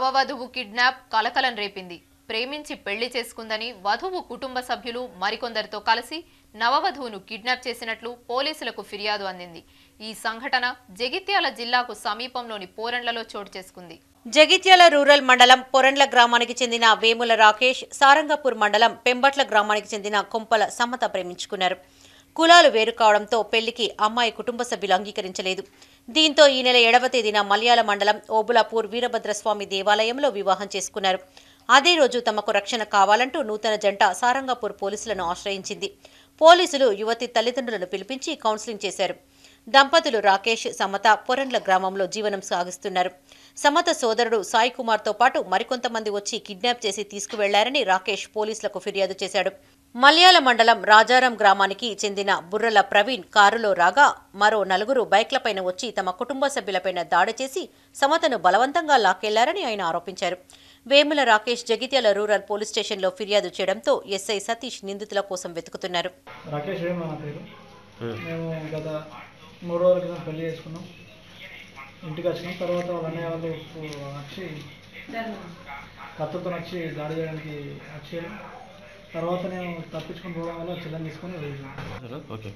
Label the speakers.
Speaker 1: నవవధువు kidnap కలకలం రేపింది ప్రేమించి పెళ్లి చేసుకుందని వధువు కుటుంబ సభ్యులు మరికొందరితో కలిసి నవవధువును కిడ్నాప్ చేసినట్లు పోలీసులకు ఫిర్యాదు అందింది ఈ సంఘటన జగిత్యాల జిల్లాకు సమీపంలోని పోరండ్లలో చోటు చేసుకుంది
Speaker 2: జగిత్యాల రూరల్ మండలం పొరండ్ల గ్రామానికి చెందిన వేముల రాకేష్ సారంగపూర్ మండలం పెంబట్ల గ్రామానికి చెందిన కొంపల సమత ప్రేమించుకున్నారు కులాలు వేరు కావడంతో పెళ్లికి అమ్మాయి కుటుంబ సభ్యులు అంగీకరించలేదు దీంతో ఈ నెల ఏడవ తేదీన మలయాళ మండలం ఓబులాపూర్ వీరభద్రస్వామి దేవాలయంలో వివాహం చేసుకున్నారు అదే రోజు తమకు రక్షణ కావాలంటూ నూతన జంట సారంగపూర్ పోలీసులను ఆశ్రయించింది పోలీసులు యువతి తల్లిదండ్రులను పిలిపించి కౌన్సిలింగ్ చేశారు దంపతులు రాకేష్ సమత పొరండ్ల గ్రామంలో జీవనం సాగిస్తున్నారు సమత సోదరుడు సాయి కుమార్తో పాటు మరికొంతమంది వచ్చి కిడ్నాప్ చేసి తీసుకువెళ్లారని రాకేష్ పోలీసులకు ఫిర్యాదు చేశాడు మలయాళ మండలం రాజారం గ్రామానికి చెందిన బుర్రల ప్రవీణ్ కారులో రాగా మరో నలుగురు బైక్లపైన వచ్చి తమ కుటుంబ సభ్యులపైన దాడి చేసి సమతను బలవంతంగా లాక్కెళ్లారని ఆయన ఆరోపించారు వేముల రాకేష్ జగిత్యాల రూరల్ పోలీస్ స్టేషన్లో ఫిర్యాదు చేయడంతో ఎస్ఐ సతీష్ నిందితుల కోసం వెతుకుతున్నారు
Speaker 3: రాకేష్ వేమ నా పేరు మేము గత మూడు రోజుల క్రితం పెళ్లి చేసుకున్నాం ఇంటికి వచ్చినాం తర్వాత వాళ్ళ అన్నయ్య వాళ్ళు వచ్చి కత్తుతో వచ్చి దాడి చేయడానికి వచ్చారు తర్వాత నేను తప్పించుకుని పోవడం వల్ల చిల్లని తీసుకొని వెళ్ళాను
Speaker 4: హలో ఓకే